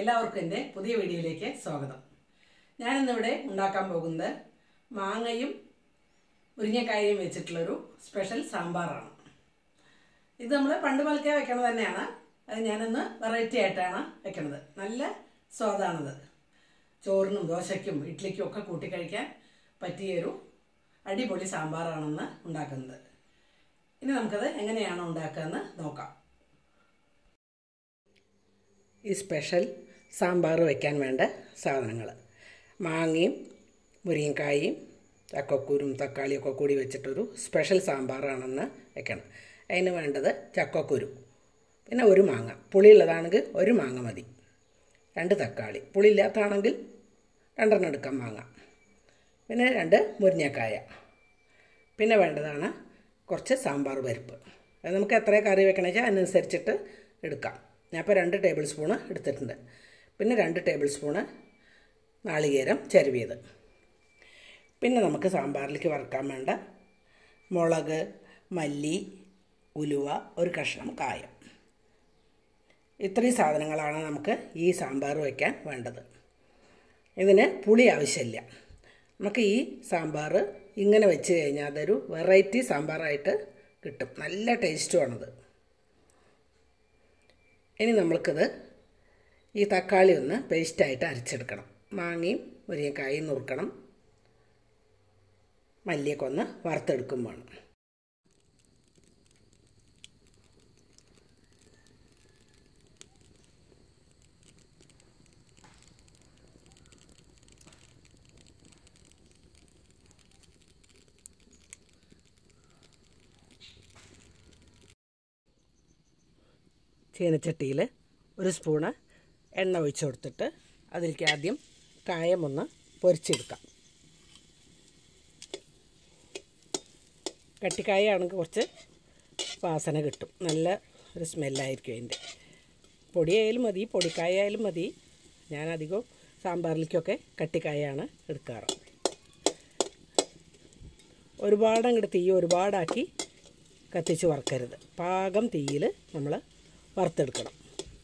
എല്ലാവർക്കും എൻ്റെ പുതിയ വീഡിയോയിലേക്ക് സ്വാഗതം ഞാനിന്നിവിടെ ഉണ്ടാക്കാൻ പോകുന്നത് മാങ്ങയും മുരിങ്ങക്കായയും വെച്ചിട്ടുള്ളൊരു സ്പെഷ്യൽ സാമ്പാറാണ് ഇത് നമ്മൾ പണ്ട് പോലത്തെ വെക്കണത് തന്നെയാണ് അത് ഞാനിന്ന് വെറൈറ്റി ആയിട്ടാണ് വെക്കണത് നല്ല സ്വാദാണിത് ചോറിനും ദോശയ്ക്കും ഇഡ്ഡലിക്കും ഒക്കെ കൂട്ടി കഴിക്കാൻ പറ്റിയൊരു അടിപൊളി സാമ്പാറാണെന്ന് ഉണ്ടാക്കുന്നത് ഇനി നമുക്കത് എങ്ങനെയാണ് ഉണ്ടാക്കുകയെന്ന് നോക്കാം ഈ സ്പെഷ്യൽ സാമ്പാർ വയ്ക്കാൻ വേണ്ട സാധനങ്ങൾ മാങ്ങയും മുരിങ്ങക്കായും ചക്കക്കൂരും തക്കാളിയൊക്കെ കൂടി വെച്ചിട്ടൊരു സ്പെഷ്യൽ സാമ്പാറാണെന്ന് വെക്കണം അതിന് വേണ്ടത് ചക്കക്കുരു പിന്നെ ഒരു മാങ്ങ പുളിയുള്ളതാണെങ്കിൽ ഒരു മാങ്ങ മതി രണ്ട് തക്കാളി പുളിയില്ലാത്തതാണെങ്കിൽ രണ്ടെണ്ണം എടുക്കാം മാങ്ങ പിന്നെ രണ്ട് മുരിങ്ങക്കായ പിന്നെ വേണ്ടതാണ് കുറച്ച് സാമ്പാർ പരിപ്പ് അത് നമുക്ക് എത്ര കറി വെക്കണമെന്ന് വെച്ചാൽ അതിനനുസരിച്ചിട്ട് എടുക്കാം ഞാൻ ഇപ്പോൾ രണ്ട് ടേബിൾ സ്പൂണ് എടുത്തിട്ടുണ്ട് പിന്നെ രണ്ട് ടേബിൾ സ്പൂണ് നാളികേരം ചരുവിയത് പിന്നെ നമുക്ക് സാമ്പാറിലേക്ക് വറുക്കാൻ വേണ്ട മുളക് മല്ലി ഉലുവ ഒരു കഷ്ണം കായം ഇത്രയും സാധനങ്ങളാണ് നമുക്ക് ഈ സാമ്പാർ വയ്ക്കാൻ വേണ്ടത് ഇതിന് പുളി ആവശ്യമില്ല നമുക്ക് ഈ സാമ്പാർ ഇങ്ങനെ വെച്ച് കഴിഞ്ഞാൽ അതൊരു വെറൈറ്റി സാമ്പാറായിട്ട് കിട്ടും നല്ല ടേസ്റ്റുമാണത് ഇനി നമ്മൾക്കിത് ഈ തക്കാളി ഒന്ന് പേസ്റ്റായിട്ട് അരച്ചെടുക്കണം മാങ്ങയും മുരിങ്ങക്കായും നുറുക്കണം മല്ലിയൊക്കെ ഒന്ന് വറുത്തെടുക്കും വേണം ചീനച്ചട്ടിയിൽ ഒരു സ്പൂണ് എണ്ണ ഒഴിച്ച് കൊടുത്തിട്ട് അതിലേക്ക് ആദ്യം കായം ഒന്ന് പൊരിച്ചെടുക്കാം കട്ടിക്കായ ആണെങ്കിൽ കുറച്ച് വാസന കിട്ടും നല്ല ഒരു സ്മെല്ലായിരിക്കും അതിൻ്റെ പൊടിയായാലും മതി പൊടിക്കായ ആയാലും മതി ഞാൻ അധികം സാമ്പാറിലേക്കൊക്കെ കട്ടിക്കായാണ് എടുക്കാറ് ഒരുപാട് അങ്ങോട്ട് തീ ഒരുപാടാക്കി കത്തിച്ച് വറക്കരുത് പാകം തീയിൽ നമ്മൾ വറുത്തെടുക്കണം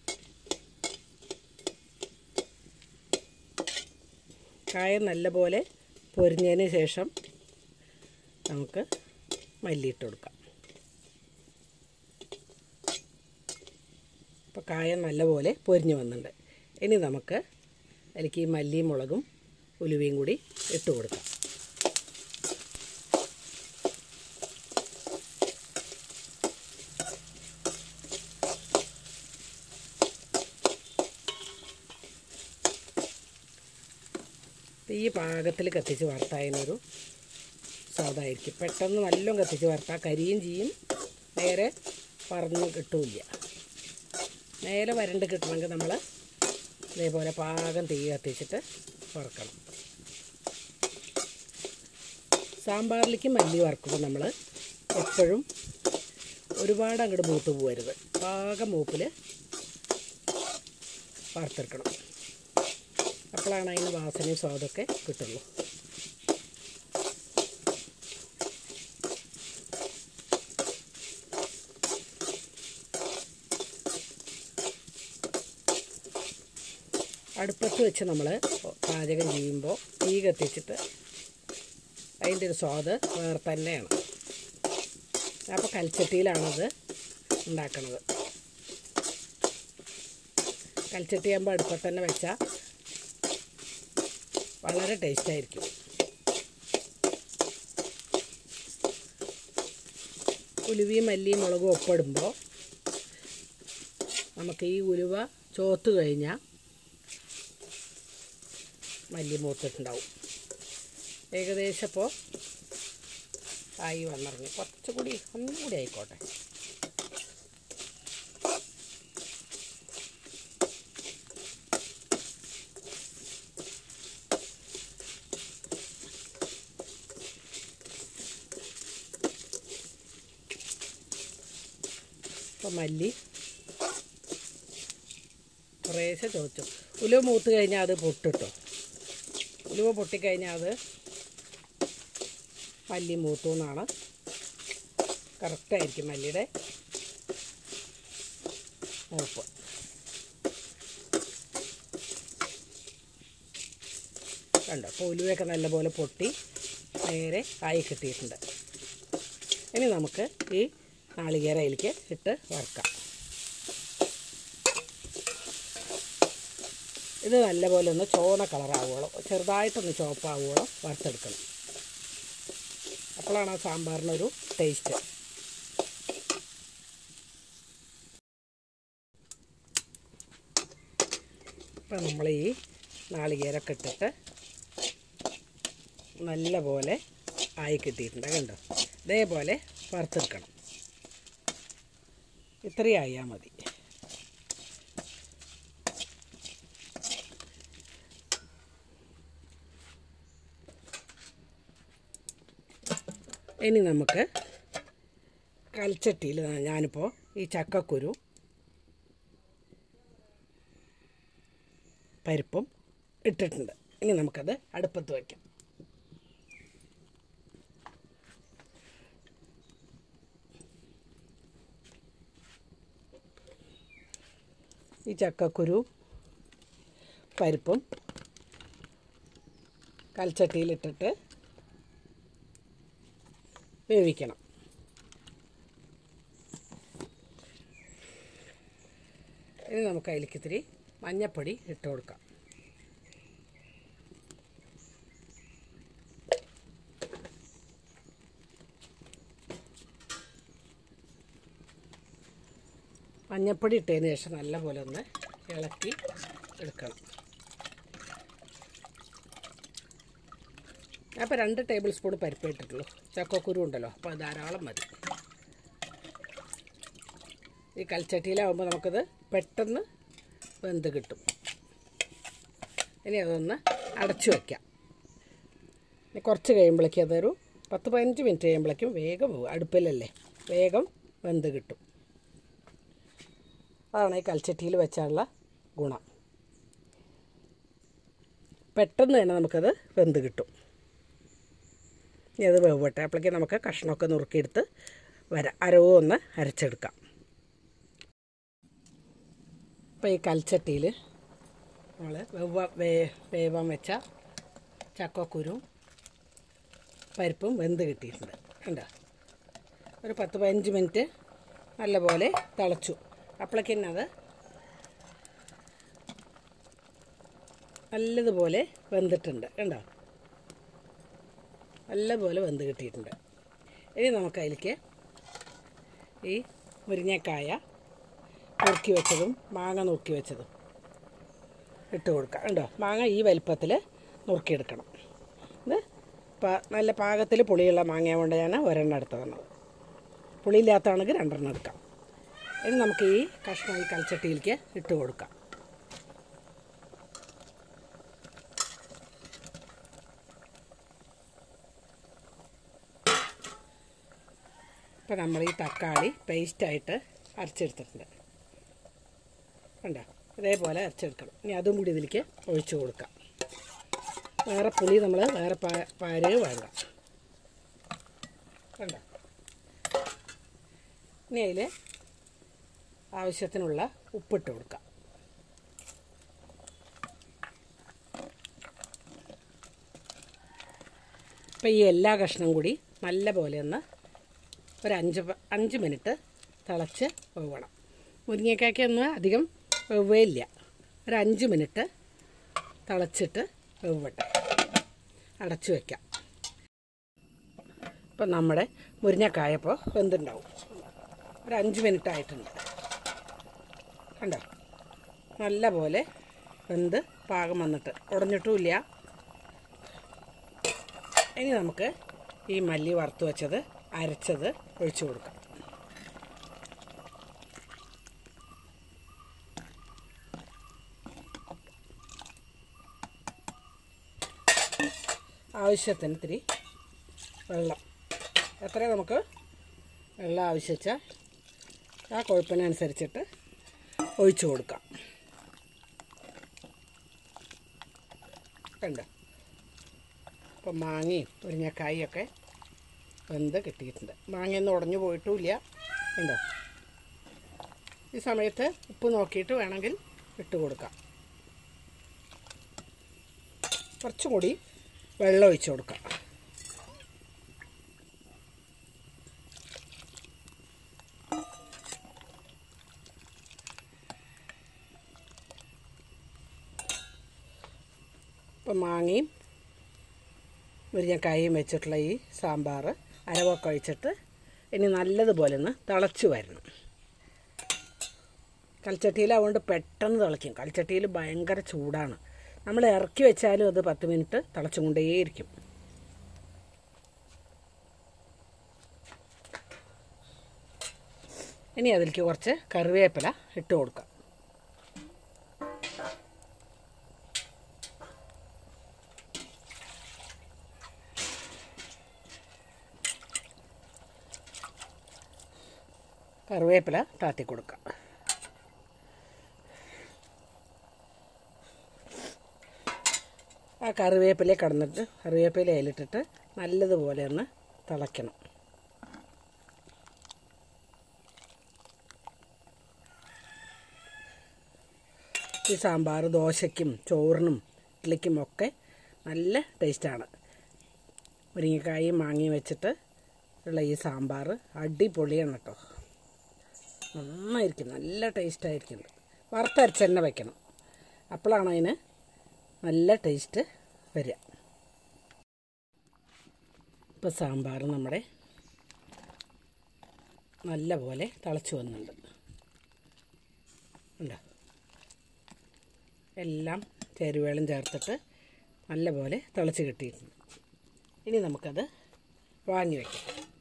കായം നല്ലപോലെ പൊരിഞ്ഞതിന് ശേഷം നമുക്ക് മല്ലിയിട്ട് കൊടുക്കാം അപ്പോൾ കായം നല്ലപോലെ പൊരിഞ്ഞ് വന്നിട്ടുണ്ട് ഇനി നമുക്ക് അതിലേക്ക് ഈ മല്ലിയും മുളകും ഉലുവയും കൂടി ഇട്ട് കൊടുക്കാം ഈ പാകത്തിൽ കത്തിച്ച് വറുത്തതിനൊരു സ്വാദായിരിക്കും പെട്ടെന്ന് നല്ലോണം കത്തിച്ച് വറുത്താൽ കരിയും ചെയ്യും നേരെ പറന്ന് കിട്ടില്ല നേരെ വരണ്ട് കിട്ടണമെങ്കിൽ നമ്മൾ ഇതേപോലെ പാകം തീ കത്തിച്ചിട്ട് വറുക്കണം സാമ്പാറിലേക്ക് മല്ലി വറുക്കുമ്പോൾ നമ്മൾ എപ്പോഴും ഒരുപാട് അങ്ങോട്ട് മൂത്ത് പോകരുത് പാകം മൂപ്പിൽ വറുത്തെടുക്കണം അപ്പോഴാണ് അതിന് വാസനയും സ്വാദൊക്കെ കിട്ടുള്ളൂ അടുപ്പത്ത് വെച്ച് നമ്മൾ പാചകം ചെയ്യുമ്പോൾ തീ കത്തിച്ചിട്ട് അതിൻ്റെ ഒരു സ്വാദ് വേറെ തന്നെയാണ് അപ്പോൾ കൽച്ചട്ടിയിലാണത് ഉണ്ടാക്കണത് കൽച്ചട്ടി ആകുമ്പോൾ അടുപ്പത്ത് തന്നെ വെച്ചാൽ വളരെ ടേസ്റ്റായിരിക്കും ഉലുവയും മല്ലിയും മുളകും ഒപ്പിടുമ്പോൾ നമുക്ക് ഈ ഉലുവ ചോത്ത് കഴിഞ്ഞാൽ മല്ലി മൂത്തിട്ടുണ്ടാവും ഏകദേശം ഇപ്പോൾ ആയി വന്നിറങ്ങി കുറച്ചുകൂടി ഒന്നും കൂടി ആയിക്കോട്ടെ ഇപ്പോൾ മല്ലി കുറേശ്ശെ ചോദിച്ചു ഉലുവ മൂത്ത് കഴിഞ്ഞാൽ അത് പൊട്ടിട്ടോ ഉലുവ പൊട്ടിക്കഴിഞ്ഞാൽ അത് മല്ലി മൂത്തു എന്നാണ് കറക്റ്റായിരിക്കും മല്ലിയുടെ മൂപ്പ് കണ്ടോ അപ്പോൾ ഉലുവയൊക്കെ നല്ലപോലെ പൊട്ടി നേരെ ആയി കിട്ടിയിട്ടുണ്ട് ഇനി നമുക്ക് ഈ നാളികേര അതിലേക്ക് ഇട്ട് വറുക്കാം ഇത് നല്ലപോലെ ഒന്ന് ചുവന്ന കളറാവുകയോളം ചെറുതായിട്ടൊന്ന് ചുവപ്പാവുകയോളം വറുത്തെടുക്കണം അപ്പോഴാണ് ആ സാമ്പാറിനൊരു ടേസ്റ്റ് ഇപ്പം നമ്മൾ ഈ നാളികേരൊക്കെ ഇട്ടിട്ട് നല്ല പോലെ ആയി കിട്ടിയിട്ടുണ്ട് കണ്ടോ ഇതേപോലെ വറുത്തെടുക്കണം ഇത്രയും ആയാൽ മതി ഇനി നമുക്ക് കൽച്ചട്ടിയിൽ ഞാനിപ്പോൾ ഈ ചക്കക്കുരു പരിപ്പും ഇട്ടിട്ടുണ്ട് ഇനി നമുക്കത് അടുപ്പത്ത് വയ്ക്കാം ഈ ചക്കക്കുരു പരിപ്പും കൽച്ചട്ടിയിലിട്ടിട്ട് വേവിക്കണം ഇനി നമുക്ക് അതിലേക്ക് ഇത്തിരി മഞ്ഞപ്പൊടി ഇട്ട് കൊടുക്കാം മഞ്ഞപ്പൊടി ഇട്ടതിന് ശേഷം നല്ലപോലെ ഒന്ന് ഇളക്കി എടുക്കണം അപ്പോൾ രണ്ട് ടേബിൾ സ്പൂൺ പരിപ്പ് ഇട്ടിട്ടുള്ളൂ ചക്കക്കുരു ഉണ്ടല്ലോ അപ്പോൾ അത് ധാരാളം മതി ഈ കൽച്ചട്ടിയിലാവുമ്പോൾ നമുക്കത് പെട്ടെന്ന് വെന്ത് കിട്ടും ഇനി അതൊന്ന് അടച്ചു വയ്ക്കാം ഇനി കുറച്ച് കഴിയുമ്പോഴേക്കും അതൊരു പത്ത് പതിനഞ്ച് മിനിറ്റ് കഴിയുമ്പോഴേക്കും വേഗം പോകും അടുപ്പിലല്ലേ വേഗം വെന്ത് കിട്ടും അതാണ് ഈ കൽച്ചട്ടിയിൽ വെച്ചാലുള്ള ഗുണം പെട്ടെന്ന് തന്നെ നമുക്കത് വെന്ത് കിട്ടും ഇനി അത് വേവട്ടെ അപ്പോഴേക്കും നമുക്ക് കഷ്ണമൊക്കെ നുറുക്കിയെടുത്ത് വരാം അരവും ഒന്ന് അരച്ചെടുക്കാം ഇപ്പോൾ ഈ കൽച്ചട്ടിയിൽ നമ്മൾ വെവ്വ വേ വേവാൻ വെച്ച ചക്കക്കുരും പരിപ്പും വെന്ത് കിട്ടിയിട്ടുണ്ട് കണ്ടോ ഒരു പത്ത് പതിനഞ്ച് മിനിറ്റ് നല്ലപോലെ തിളച്ചു അപ്പോഴേക്കും അത് നല്ലതുപോലെ വെന്തിട്ടുണ്ട് കണ്ടോ നല്ലപോലെ വെന്ത് കിട്ടിയിട്ടുണ്ട് ഇനി നമുക്ക് അതിലേക്ക് ഈ മുരിങ്ങക്കായ നുറുക്കി വെച്ചതും മാങ്ങ നുറുക്കി വെച്ചതും ഇട്ട് കൊടുക്കാം കണ്ടോ മാങ്ങ ഈ വലിപ്പത്തിൽ നുറുക്കിയെടുക്കണം ഇത് പാ നല്ല പാകത്തിൽ പുളിയുള്ള മാങ്ങ കൊണ്ട് ഞാൻ ഒരെണ്ണം എടുത്ത് തന്നത് പുളിയില്ലാത്തതാണെങ്കിൽ രണ്ടെണ്ണം എടുക്കാം ഇനി നമുക്ക് ഈ കഷ്ണം ഈ കൽച്ചട്ടിയിലേക്ക് ഇട്ട് കൊടുക്കാം ഇപ്പം നമ്മൾ ഈ തക്കാളി പേസ്റ്റായിട്ട് അരച്ചെടുത്തിട്ടുണ്ട് കണ്ടോ ഇതേപോലെ അരച്ചെടുക്കണം ഇനി അതും കൂടി ഇതിലേക്ക് ഒഴിച്ചു കൊടുക്കാം വേറെ പുളി നമ്മൾ വേറെ പാ പാര് വേണ്ട കണ്ടോ ഇനി അതിൽ ആവശ്യത്തിനുള്ള ഉപ്പിട്ട് കൊടുക്കാം ഇപ്പം ഈ എല്ലാ കഷ്ണം കൂടി നല്ല പോലെ ഒന്ന് ഒരു അഞ്ച് പ- അഞ്ച് മിനിറ്റ് തിളച്ച് വേവണം മുരിങ്ങക്കായ്ക്കൊന്നും അധികം വേവില്ല ഒരു അഞ്ച് മിനിറ്റ് തിളച്ചിട്ട് വേവട്ടെ അടച്ചു വയ്ക്കാം ഇപ്പം നമ്മുടെ മുരിങ്ങക്കായ ഇപ്പോൾ വെന്തുണ്ടാവും ഒരു അഞ്ച് മിനിറ്റ് ആയിട്ടുണ്ട് കണ്ടോ നല്ല പോലെ വെന്ത് പാകം വന്നിട്ട് ഉടഞ്ഞിട്ടുമില്ല ഇനി നമുക്ക് ഈ മല്ലി വറുത്ത് വെച്ചത് അരച്ചത് ഒഴിച്ചു കൊടുക്കാം ആവശ്യത്തിന് ഇത്തിരി വെള്ളം എത്ര നമുക്ക് വെള്ളം ആവശ്യിച്ചാൽ ആ കൊഴുപ്പിനനുസരിച്ചിട്ട് ഒഴിച്ചു കൊടുക്കാം കണ്ടോ ഇപ്പം മാങ്ങയും മുരിങ്ങക്കായും ഒക്കെ വെന്ത് കിട്ടിയിട്ടുണ്ട് മാങ്ങയൊന്നും ഉടഞ്ഞു പോയിട്ടുമില്ല ഉണ്ടോ ഈ സമയത്ത് ഉപ്പ് നോക്കിയിട്ട് വേണമെങ്കിൽ ഇട്ട് കൊടുക്കാം കുറച്ചും കൂടി വെള്ളം ഒഴിച്ച് കൊടുക്കാം ഇപ്പം മാങ്ങയും മുരിങ്ങക്കായും വെച്ചിട്ടുള്ള ഈ സാമ്പാർ അരവൊക്കെ ഒഴിച്ചിട്ട് ഇനി നല്ലതുപോലെ ഒന്ന് തിളച്ച് വരണം കൽച്ചട്ടിയിലാവുകൊണ്ട് പെട്ടെന്ന് തിളയ്ക്കും കൽച്ചട്ടിയിൽ ഭയങ്കര ചൂടാണ് നമ്മൾ ഇറക്കി വെച്ചാലും അത് പത്ത് മിനിറ്റ് തിളച്ചും കൊണ്ടേയിരിക്കും ഇനി അതിലേക്ക് കുറച്ച് കറിവേപ്പില ഇട്ട് കൊടുക്കാം കറിവേപ്പില താത്തി കൊടുക്കാം ആ കറിവേപ്പില കടന്നിട്ട് കറിവേപ്പില അതിലിട്ടിട്ട് നല്ലതുപോലെ ഒന്ന് തിളയ്ക്കണം ഈ സാമ്പാർ ദോശയ്ക്കും ചോറിനും ഇഡ്ലിക്കും ഒക്കെ നല്ല ടേസ്റ്റാണ് മുരിങ്ങക്കായും മാങ്ങയും വെച്ചിട്ട് ഉള്ള ഈ സാമ്പാർ അടിപൊളിയാണ് കേട്ടോ നന്നായിരിക്കും നല്ല ടേസ്റ്റായിരിക്കും വറുത്തരച്ച് തന്നെ വയ്ക്കണം അപ്പോഴാണ് അതിന് നല്ല ടേസ്റ്റ് വരിക ഇപ്പോൾ സാമ്പാർ നമ്മുടെ നല്ല പോലെ തിളച്ച് വന്നിട്ടുണ്ട് ഉണ്ടോ എല്ലാം ചേരുവേളം ചേർത്തിട്ട് നല്ല പോലെ തിളച്ച് കിട്ടിയിട്ടുണ്ട് ഇനി നമുക്കത് വാങ്ങി വയ്ക്കാം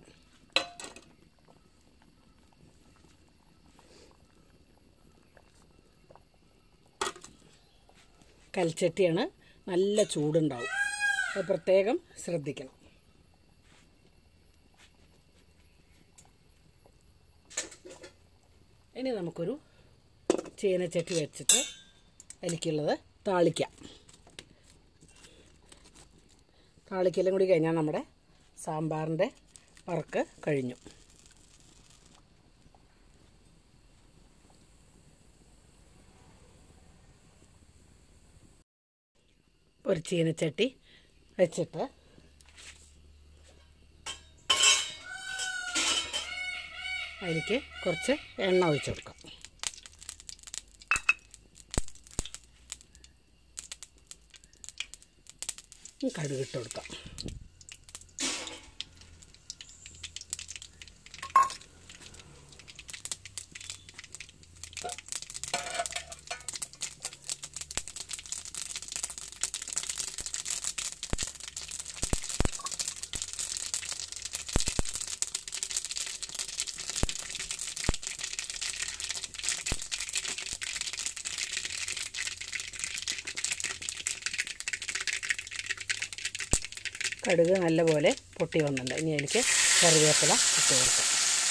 കൽച്ചട്ടിയാണ് നല്ല ചൂടുണ്ടാവും അത് പ്രത്യേകം ശ്രദ്ധിക്കണം ഇനി നമുക്കൊരു ചീനച്ചട്ടി വെച്ചിട്ട് എനിക്കുള്ളത് താളിക്കാം താളിക്കലും കൂടി കഴിഞ്ഞാൽ നമ്മുടെ സാമ്പാറിൻ്റെ വറക്ക് കഴിഞ്ഞു ഒരു ചീനച്ചട്ടി വെച്ചിട്ട് അതിലേക്ക് കുറച്ച് എണ്ണ ഒഴിച്ച് കൊടുക്കാം കടുകിട്ട് കൊടുക്കാം കടുക് നല്ലപോലെ പൊട്ടി വന്നിട്ടുണ്ട് ഇനി എനിക്ക് കറിവേപ്പില ഇട്ട് കൊടുക്കാം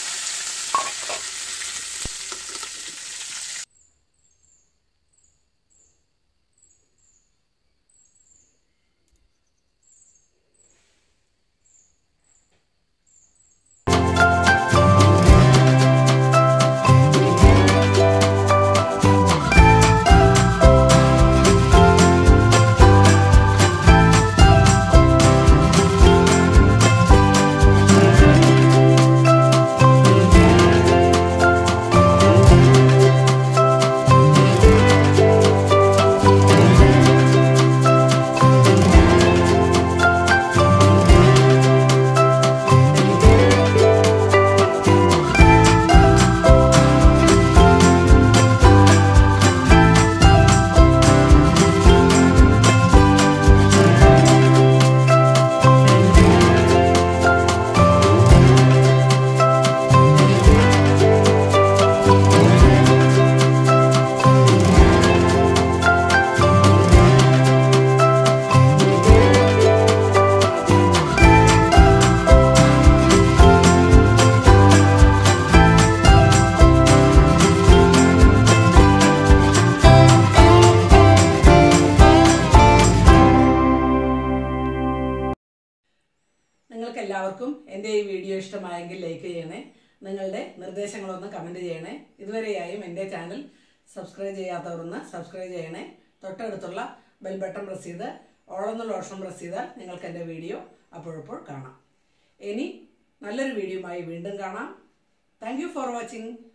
നിങ്ങൾക്ക് എല്ലാവർക്കും എൻ്റെ ഈ വീഡിയോ ഇഷ്ടമായെങ്കിൽ ലൈക്ക് ചെയ്യണേ നിങ്ങളുടെ നിർദ്ദേശങ്ങളൊന്ന് കമൻറ്റ് ചെയ്യണേ ഇതുവരെയായും എൻ്റെ ചാനൽ സബ്സ്ക്രൈബ് ചെയ്യാത്തവരൊന്ന് സബ്സ്ക്രൈബ് ചെയ്യണേ തൊട്ടടുത്തുള്ള ബെൽ ബട്ടൺ പ്രസ് ചെയ്ത് ഓളെന്നുള്ള ഓപ്ഷൻ പ്രസ് ചെയ്താൽ നിങ്ങൾക്ക് എൻ്റെ വീഡിയോ അപ്പോഴപ്പോൾ കാണാം ഇനി നല്ലൊരു വീഡിയോയുമായി വീണ്ടും കാണാം താങ്ക് യു ഫോർ വാച്ചിങ്